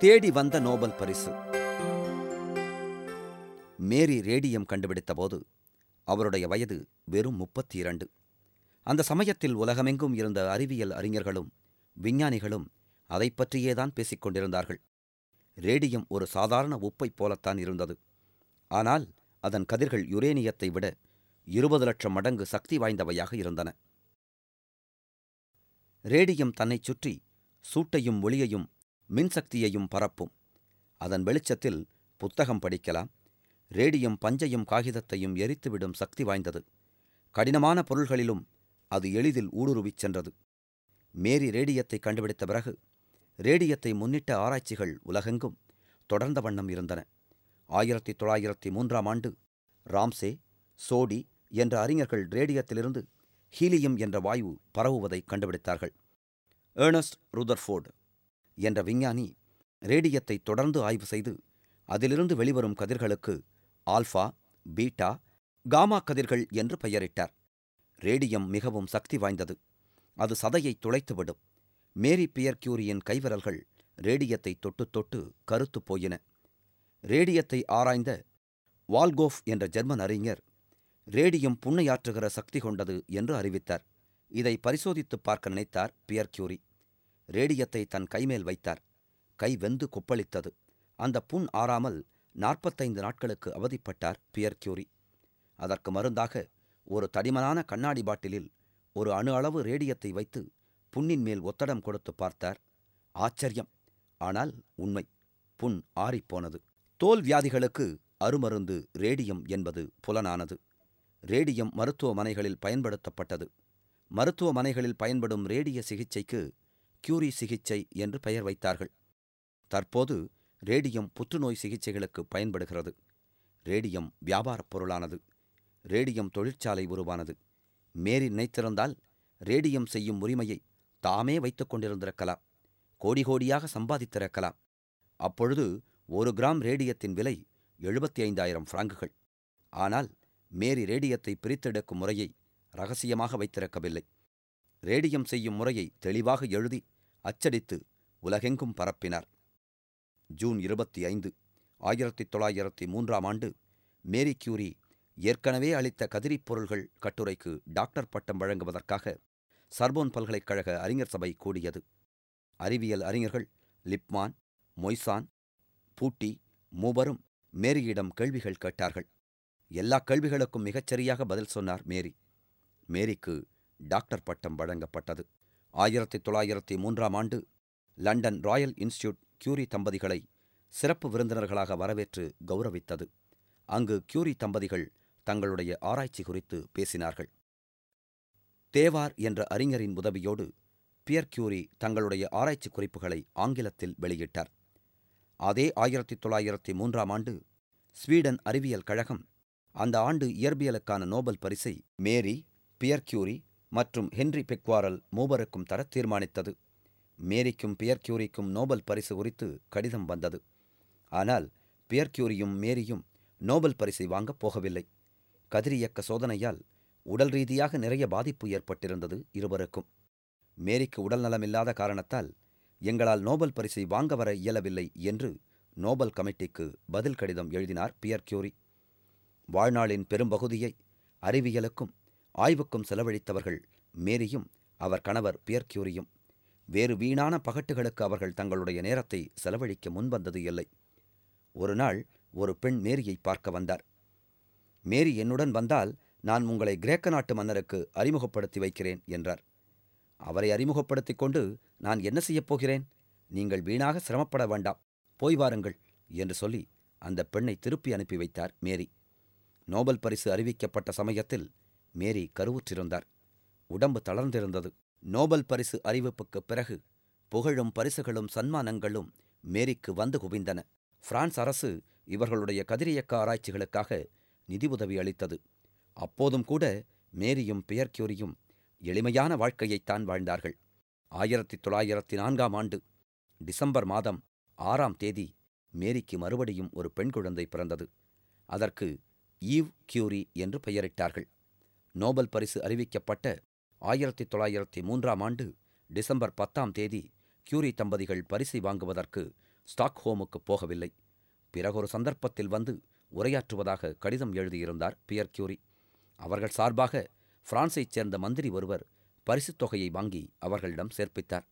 தேடி வந்த நோபல் பரிசு மேரி ரேடியம் கண்டுபிடித்தபோது அவருடைய வயது வெறும் முப்பத்தி இரண்டு அந்த சமயத்தில் உலகமெங்கும் இருந்த அறிவியல் அறிஞர்களும் விஞ்ஞானிகளும் அதைப் பற்றியேதான் பேசிக் கொண்டிருந்தார்கள் ரேடியம் ஒரு சாதாரண உப்பைப் போலத்தான் இருந்தது ஆனால் அதன் கதிர்கள் யுரேனியத்தை விட இருபது லட்சம் மடங்கு சக்தி வாய்ந்தவையாக இருந்தன ரேடியம் தன்னைச் சுற்றி சூட்டையும் ஒளியையும் மின்சக்தியையும் பரப்பும் அதன் வெளிச்சத்தில் புத்தகம் படிக்கலாம் ரேடியம் பஞ்சையும் காகிதத்தையும் எரித்துவிடும் சக்தி வாய்ந்தது கடினமான பொருள்களிலும் அது எளிதில் ஊடுருவிச் சென்றது மேரி ரேடியத்தை கண்டுபிடித்த பிறகு ரேடியத்தை முன்னிட்ட ஆராய்ச்சிகள் உலகெங்கும் தொடர்ந்த வண்ணம் இருந்தன ஆயிரத்தி தொள்ளாயிரத்தி மூன்றாம் ஆண்டு ராம்சே சோடி என்ற அறிஞர்கள் ரேடியத்திலிருந்து ஹீலியம் என்ற வாயு பரவுவதை கண்டுபிடித்தார்கள் ஏர்னஸ்ட் ருதர்ஃபோர்டு என்ற விஞ்ஞானி ரேடியத்தை தொடர்ந்து ஆய்வு செய்து அதிலிருந்து வெளிவரும் கதிர்களுக்கு ஆல்ஃபா பீட்டா காமா கதிர்கள் என்று பெயரிட்டார் ரேடியம் மிகவும் சக்தி வாய்ந்தது அது சதையை துளைத்துவிடும் மேரி பியர் கியூரியின் கைவிரல்கள் ரேடியத்தை தொட்டு தொட்டு கருத்துப் போயின ரேடியத்தை ஆராய்ந்த வால்கோஃப் என்ற ஜெர்மன் அறிஞர் ரேடியம் புண்ணையாற்றுகிற சக்தி கொண்டது என்று அறிவித்தார் இதை பரிசோதித்துப் பார்க்க நினைத்தார் பியர் கியூரி ரேடியத்தை தன் கைமேல் வைத்தார் கை வெந்து கொப்பளித்தது அந்த புண் ஆறாமல் நாற்பத்தைந்து நாட்களுக்கு அவதிப்பட்டார் பியர் கியூரி அதற்கு மருந்தாக ஒரு தடிமனான கண்ணாடி பாட்டிலில் ஒரு அணு அளவு ரேடியத்தை வைத்து புண்ணின் மேல் ஒத்தடம் கொடுத்து பார்த்தார் ஆச்சரியம் ஆனால் உண்மை புண் ஆறிப்போனது தோல் வியாதிகளுக்கு அருமருந்து ரேடியம் என்பது புலனானது ரேடியம் மருத்துவமனைகளில் பயன்படுத்தப்பட்டது மருத்துவமனைகளில் பயன்படும் ரேடிய சிகிச்சைக்கு கியூரி சிகிச்சை என்று பெயர் வைத்தார்கள் தற்போது ரேடியம் புற்றுநோய் சிகிச்சைகளுக்கு பயன்படுகிறது ரேடியம் வியாபாரப் பொருளானது ரேடியம் தொழிற்சாலை உருவானது மேரி நினைத்திருந்தால் ரேடியம் செய்யும் உரிமையை தாமே வைத்துக் கொண்டிருந்திருக்கலாம் கோடி கோடியாக சம்பாதித்திருக்கலாம் அப்பொழுது ஒரு கிராம் ரேடியத்தின் விலை எழுபத்தி ஐந்தாயிரம் பிராங்குகள் ஆனால் மேரி ரேடியத்தை பிரித்தெடுக்கும் முறையை ரகசியமாக வைத்திருக்கவில்லை ரேடியம் செய்யும் முறையை தெளிவாக எழுதி அச்சடித்து உலகெங்கும் பரப்பினார் ஜூன் இருபத்தி ஐந்து ஆயிரத்தி தொள்ளாயிரத்தி மூன்றாம் ஆண்டு மேரி கியூரி ஏற்கனவே அளித்த கதிரிப் பொருள்கள் கட்டுரைக்கு டாக்டர் பட்டம் வழங்குவதற்காக சர்போன் பல்கலைக்கழக அறிஞர் சபை கூடியது அறிவியல் அறிஞர்கள் லிப்மான் மொய்சான் பூட்டி மூவரும் மேரியிடம் கேள்விகள் கேட்டார்கள் எல்லா கேள்விகளுக்கும் மிகச்சரியாக பதில் சொன்னார் மேரி மேரிக்கு டாக்டர் பட்டம் வழங்கப்பட்டது ஆயிரத்தி தொள்ளாயிரத்தி மூன்றாம் ஆண்டு லண்டன் ராயல் இன்ஸ்டிடியூட் கியூரி தம்பதிகளை சிறப்பு விருந்தினர்களாக வரவேற்று கௌரவித்தது அங்கு கியூரி தம்பதிகள் தங்களுடைய ஆராய்ச்சி குறித்து பேசினார்கள் தேவார் என்ற அறிஞரின் உதவியோடு பியர் கியூரி தங்களுடைய ஆராய்ச்சி குறிப்புகளை ஆங்கிலத்தில் வெளியிட்டார் அதே ஆயிரத்தி தொள்ளாயிரத்தி மூன்றாம் ஆண்டு ஸ்வீடன் அறிவியல் கழகம் அந்த ஆண்டு இயற்பியலுக்கான நோபல் பரிசை மேரி பியர் கியூரி மற்றும் ஹென்றி பெக்வாரல் மூவருக்கும் தர தீர்மானித்தது மேரிக்கும் பியர் கியூரிக்கும் நோபல் பரிசு குறித்து கடிதம் வந்தது ஆனால் பியர் கியூரியும் மேரியும் நோபல் பரிசை வாங்கப் போகவில்லை கதிரியக்க சோதனையால் உடல் ரீதியாக நிறைய பாதிப்பு ஏற்பட்டிருந்தது இருவருக்கும் மேரிக்கு உடல்நலமில்லாத காரணத்தால் எங்களால் நோபல் பரிசை வாங்க வர இயலவில்லை என்று நோபல் கமிட்டிக்கு பதில் கடிதம் எழுதினார் பியர் கியூரி வாழ்நாளின் பெரும்பகுதியை அறிவியலுக்கும் ஆய்வுக்கும் செலவழித்தவர்கள் மேரியும் அவர் கணவர் பியர் கியூரியும் வேறு வீணான பகட்டுகளுக்கு அவர்கள் தங்களுடைய நேரத்தை செலவழிக்க முன்வந்தது இல்லை ஒரு நாள் ஒரு பெண் மேரியை பார்க்க வந்தார் மேரி என்னுடன் வந்தால் நான் உங்களை கிரேக்க நாட்டு மன்னருக்கு அறிமுகப்படுத்தி வைக்கிறேன் என்றார் அவரை அறிமுகப்படுத்திக் கொண்டு நான் என்ன செய்யப் போகிறேன் நீங்கள் வீணாக சிரமப்பட வேண்டாம் போய் வாருங்கள் என்று சொல்லி அந்த பெண்ணை திருப்பி அனுப்பி வைத்தார் மேரி நோபல் பரிசு அறிவிக்கப்பட்ட சமயத்தில் மேரி கருவுற்றிருந்தார் உடம்பு தளர்ந்திருந்தது நோபல் பரிசு அறிவிப்புக்குப் பிறகு புகழும் பரிசுகளும் சன்மானங்களும் மேரிக்கு வந்து குவிந்தன பிரான்ஸ் அரசு இவர்களுடைய கதிரியக்க ஆராய்ச்சிகளுக்காக நிதி உதவி அளித்தது அப்போதும் கூட மேரியும் பியர் கியூரியும் எளிமையான வாழ்க்கையைத்தான் வாழ்ந்தார்கள் ஆயிரத்தி தொள்ளாயிரத்தி நான்காம் ஆண்டு டிசம்பர் மாதம் ஆறாம் தேதி மேரிக்கு மறுபடியும் ஒரு பெண் குழந்தை பிறந்தது அதற்கு ஈவ் கியூரி என்று பெயரிட்டார்கள் நோபல் பரிசு அறிவிக்கப்பட்ட ஆயிரத்தி தொள்ளாயிரத்தி மூன்றாம் ஆண்டு டிசம்பர் பத்தாம் தேதி கியூரி தம்பதிகள் பரிசை வாங்குவதற்கு ஸ்டாக்ஹோமுக்கு போகவில்லை பிறகொரு சந்தர்ப்பத்தில் வந்து உரையாற்றுவதாக கடிதம் எழுதியிருந்தார் பியர் கியூரி அவர்கள் சார்பாக பிரான்சைச் சேர்ந்த மந்திரி ஒருவர் பரிசுத் தொகையை வாங்கி அவர்களிடம் சேர்ப்பித்தார்